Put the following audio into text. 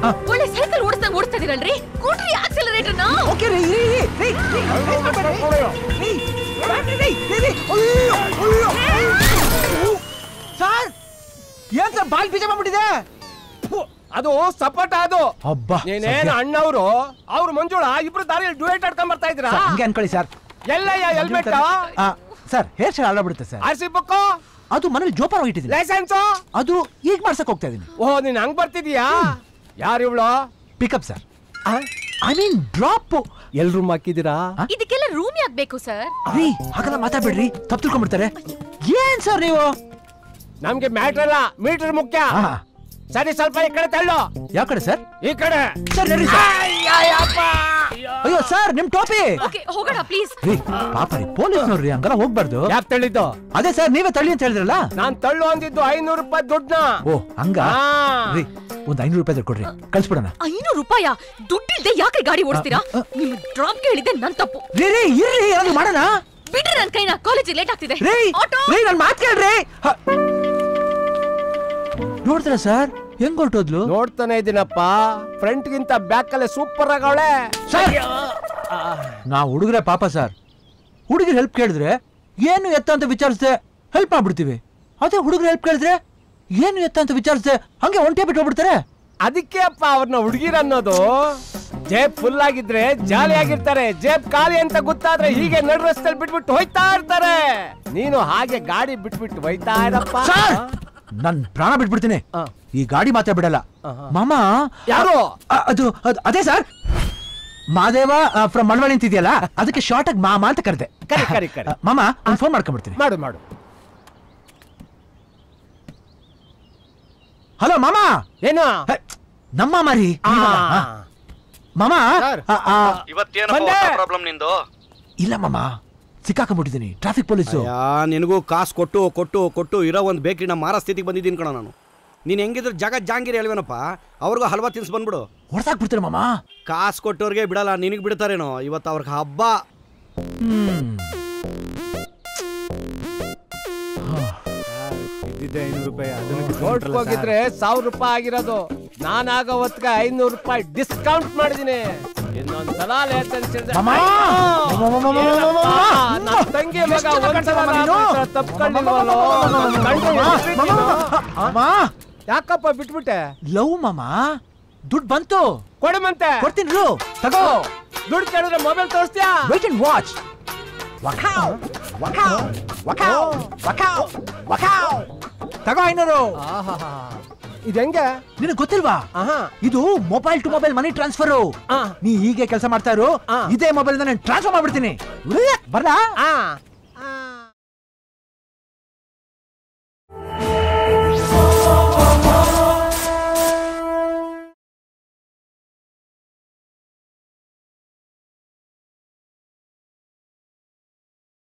ಒಳ್ಳೆ ಸೈಕಲ್ ಓಡಿಸ್ದಂಗ್ ಓಡಿಸ್ತಾ ಇದೀರಲ್ರಿ ಕೊಡ್ರಿ ಆಕ್ಸಲರೇಟರ್ ನ ಓಕೆ ರೀ ರೀ ರೀ ರೀ ರೀ ಬ್ಯಾಟ್ರಿ ರೀ ರೀ ರೀ ಅಯ್ಯೋ ಅಯ್ಯೋ ಸರ್ ಏನ್ ಸರ್ ಬಾಲ್ ಬೀಜ ಮಾಡ್ಬಿಟ್ಟಿದೆ ಅದು ಸಪೋಟ ಅದು ಅಬ್ಬಾ ನೀನೇನು ಅಣ್ಣವರು ಅವ್ರು ಮಂಜುಳ ಇಬ್ರು ದಾರಿಯಲ್ಲಿ ಡ್ಯೂಯೇಟ್ ಆಡ್ಕೊಂಡ್ ಬರ್ತಾ ಇದ್ರಾ ಸರ್, ಹಂಗೆ ಅನ್ಕೊಳ್ಳಿ ಸರ್ ಎಲ್ಲಯ್ಯ ಹೆಲ್ಮೆಟ್ ಆ, ಸರ್ ಹೇರ್ ಸ್ಟೈಲ್ ಆಡಬಿಡುತ್ತೆ ಸರ್ ಆರ್ ಸಿ ಬುಕ್ ಅದು ಮನೇಲಿ ಜೋಪಾನ ಇಟ್ಟಿದ್ದೀನಿ ಲೈಸೆನ್ಸ್ ಅದು ಈಗ ಮಾಡ್ಸಕ್ ಹೋಗ್ತಾ ಇದೀನಿ ಓ ನೀನ್ ಹಂಗ್ ಬರ್ತಿದೀಯಾ ಯಾರು ಇವಳು pickup sir I mean drop ಎಲ್ರು ಮಕ್ಕಿದ್ದೀರಾ ಇದಕ್ಕೆಲ್ಲ ರೂಮ್ ಯಾಕ್ ಬೇಕು ಸರ್ ರೀ ಹಾಗೆಲ್ಲ ಮಾತಾಡ್ಬೇಡ್ರಿ ತಪ್ಪು ತಿಳ್ಕೊಂಡ್ಬಿಡ್ತಾರೆ ಏನ್ ಸರ್ ನೀವು ನಮ್ಗೆ ಮ್ಯಾಟ್ರ್ ಅಲ್ಲ ಮೀಟರ್ ಮುಖ್ಯ ಹಾ ಸರಿ ಸ್ವಲ್ಪ ಈ ಕಡೆ ತಳ್ಳು ಯಾವ ಕಡೆ ಸರ್ ಈ ಕಡೆ ಸರ್ ನಡ್ರಿ ಸರ್ ಅಯ್ಯಯ್ಯಪ್ಪ. ಅಯ್ಯೋ ಸರ್ ನಿಮ್ ಟೋಪಿ ಓಕೆ ಹೋಗೋಣ ಪ್ಲೀಸ್ ರೀ ಪಾಪ ರೀ ಪೊಲೀಸ್ ನೋಡ್ರಿ ಹಂಗೆಲ್ಲ ಹೋಗ್ಬಾರ್ದು ಯಾಕ್ ತಳ್ಳಿದ್ದು ಅದೇ ಸರ್ ನೀವೇ ತಳ್ಳಿ ಅಂತ ಹೇಳಿದ್ರಲ್ಲ ನಾನ್ ತಳ್ಳು ಅಂದಿದ್ದು ಐನೂರು ರೂಪಾಯಿ ದುಡ್ಡನ್ನ ಓ ಹಂಗ ಹಾ. ರೀ ಒಂದ್ ಐನೂರು ರೂಪಾಯಿ ಕೊಡ್ರಿ ಕಳ್ಸ್ಬಿಡೋಣ ಐನೂರು ರೂಪಾಯ ದುಡ್ಡಿಲ್ದೆ ಯಾಕೆ ಗಾಡಿ ಓಡಿಸ್ತೀರಾ ನಿಮ್ ಡ್ರಾಪ್ ಕೇಳಿದ್ದೆ ನನ್ ತಪ್ಪು ರೀ ರೀ ಇರ್ರಿ ಏನಾದ್ರು ಮಾಡೋಣ ಬಿಡ್ರಿ ನನ್ ಕೈನ ಕಾಲೇಜ್ ಲೇಟ್ ಆಗ್ತಿದೆ ರೀ ಆಟೋ ರೀ ನನ್ ಮಾತ್ ಕೇಳ್ರಿ ಹ. ನೋಡ್ತೀರಾ ಸರ್ ಹೆಂಗ್ ಹೊರಟೋದ್ಲು ನೋಡ್ತಾನೆ ಇದೀನಪ್ಪ ಫ್ರಂಟ್ ಗಿಂತ ಬ್ಯಾಕ್ ಅಲ್ಲೇ ಸೂಪರ್ ಆಗವಳೆ ಸರ್ ನಾ ಹುಡುಗ್ರೆ ಪಾಪ ಸರ್ ಹುಡುಗಿರ್ ಹೆಲ್ಪ್ ಕೇಳಿದ್ರೆ ಏನು ಎತ್ತ ಅಂತ ವಿಚಾರಿಸ್ದೆ ಹೆಲ್ಪ್ ಮಾಡ್ಬಿಡ್ತೀವಿ ಅದೇ ಹುಡುಗರು ಹೆಲ್ಪ್ ಕೇಳಿದ್ರೆ ಏನು ಎತ್ತ ಅಂತ ವಿಚಾರಿಸ್ದೆ ಹಂಗೆ ಒಂಟೆ ಬಿಟ್ಟು ಹೋಗ್ಬಿಡ್ತಾರೆ ಅದಕ್ಕೆ ಅಪ್ಪ ಅವ್ರನ್ನ ಹುಡುಗಿರ್ ಅನ್ನೋದು ಜೇಬ್ ಫುಲ್ ಆಗಿದ್ರೆ ಜಾಲಿ ಆಗಿರ್ತಾರೆ ಜೇಬ್ ಖಾಲಿ ಅಂತ ಗೊತ್ತಾದ್ರೆ ಹೀಗೆ ನಡು ರಸ್ತೆಯಲ್ಲಿ ಬಿಟ್ಬಿಟ್ಟು ಹೋಯ್ತಾ ಇರ್ತಾರೆ ನೀನು ಹಾಗೆ ಗಾಡಿ ಬಿಟ್ಬಿಟ್ಟು ಹೋಯ್ತಾ ಇರಪ್ಪ ಸರ್ ನನ್ ಪ್ರಾಣ ಬಿಟ್ಬಿಡ್ತೀನಿ ಆ. ಈ ಗಾಡಿ ಮಾತ್ರ ಬಿಡಲ್ಲ ಆಹಾ. ಮಾಮ ಯಾರು? ಅ- ಅದು ಅದು- ಅದೇ ಸರ್ ಮಾದೇವ ಫ್ರಮ್ ಮಳವಳ್ಳಿ ಅಂತಿದೆಯಲ್ಲ ಅದಕ್ಕೆ ಶಾರ್ಟ್ ಆಗಿ ಮಾಮ ಅಂತ ಕರೆದೆ ಕರಿ, ಕರಿ, ಕರಿ. ಮಾಮ ಒಂದು ಫೋನ್ ಮಾಡ್ಕೊಂಡ್ಬಿಡ್ತೀನಿ ಮಾಡು ಮಾಡು ಹಲೋ ಮಾಮ ಏನು ಹೆ, ನಮ್ಮ ಮಾಮ ರೀ ನೀವಲ್ಲ, ಆ. ಮಾಮ ಸರ್. ಆ, ಆ, ಇವತ್ತೇನಪ್ಪ ಬಂದೆ. ಹೊಸ ಪ್ರಾಬ್ಲಮ್ ನಿಂದು ಇಲ್ಲ ಮಾಮ ಸಿಕ್ಕಾಕೊಂಡ್ಬಿಟ್ಟಿದ್ದೀನಿ ಟ್ರಾಫಿಕ್ ಪೊಲೀಸು ಯಾ ನಿನಗೂ ಕಾಸು ಕೊಟ್ಟು ಕೊಟ್ಟು ಕೊಟ್ಟು ಇರೋ ಒಂದು ಬೇಕ್ರಿನ ಮಾರೋ ಸ್ಥಿತಿಗೆ ಬಂದಿದ್ದೀನಿ ಕಣ ನಾನು ನೀನು ಹೆಂಗಿದ್ರು ಜಾಗ ಜಾಂಗಿರಿ ಹೇಳ್ವೇನಪ್ಪ ಅವ್ರಿಗೂ ಹಲ್ವಾ ತಿನ್ಸ್ ಬಂದ್ಬಿಡು ಹೊಡ್ಸಾಕ್ಬಿಡ್ತೀನಿ ಮಾಮ ಕಾಸು ಕೊಟ್ಟವ್ರಿಗೆ ಬಿಡಲ್ಲ ನಿನಗೆ ಬಿಡ್ತಾರೇನೋ ಇವತ್ತು ಅವ್ರಿಗೆ ಹಬ್ಬ ಹ್ಮ್ ಹೋಗಿದ್ರೆ ಸಾವಿರ ರೂಪಾಯಿ ಆಗಿರೋದು ನಾನಾಗೋ ಹೊತ್ಗೆ ಐನೂರು ರೂಪಾಯಿ ಡಿಸ್ಕೌಂಟ್ ಮಾಡಿದೀನಿ ಇನ್ನೊಂದ್ಸಲ ಲೇತನ್ಸಿದ್ರೆ ಮಾಮ! ಮಾಮ, ಮಾಮ, ಮಾಮ, ಮಾಮ, ಮಾಮ! ನನ್ನ ತಂಗಿ ಮಗ ಎಷ್ಟು ಚೆನ್ನಾಗ್ ಒಂದ್ಸಲ ಕಾಣ್ತೀಯ ಮಾಮ ನೀನು? ತಪ್ಕೊಂಡಿಲ್ವಲ್ಲೋ ನನ್ನ ಗಂಡ ಎಷ್ಟು ಮಾಮ, ಪ್ರೀತಿನೋ? ಮಾಮ ಯಾಕಪ್ಪ ಬಿಟ್ಬಿಟ್ಟೆ ಲವ್ ಮಾಮ ದುಡ್ಡು ಬಂತು ಕೊಡಮಂತೆ ಕೊಡ್ತೀನಿ ರು ತಗೋ ದುಡ್ಡು ಕೇಳಿದ್ರೆ ಮೊಬೈಲ್ ತೋರಿಸ್ತೀಯಾ ವೇಟ್ ಅಂಡ್ ವಾಚ್ ತಗೋ ಐನೂರು ಇದು ಹೆಂಗೆ ನಿನಗೆ ಗೊತ್ತಿಲ್ವಾ ಆಹಾ ಇದು mobile to mobile money transfer ಆ. ನೀ ಹೀಗೆ ಕೆಲಸ ಮಾಡ್ತಾ ಇರು ಆ. ಇದೇ ಮೊಬೈಲ್ ನಾನು ಟ್ರಾನ್ಸ್ಫರ್ ಮಾಡ್ಬಿಡ್ತೀನಿ ಬರ್ಲಾ ಆ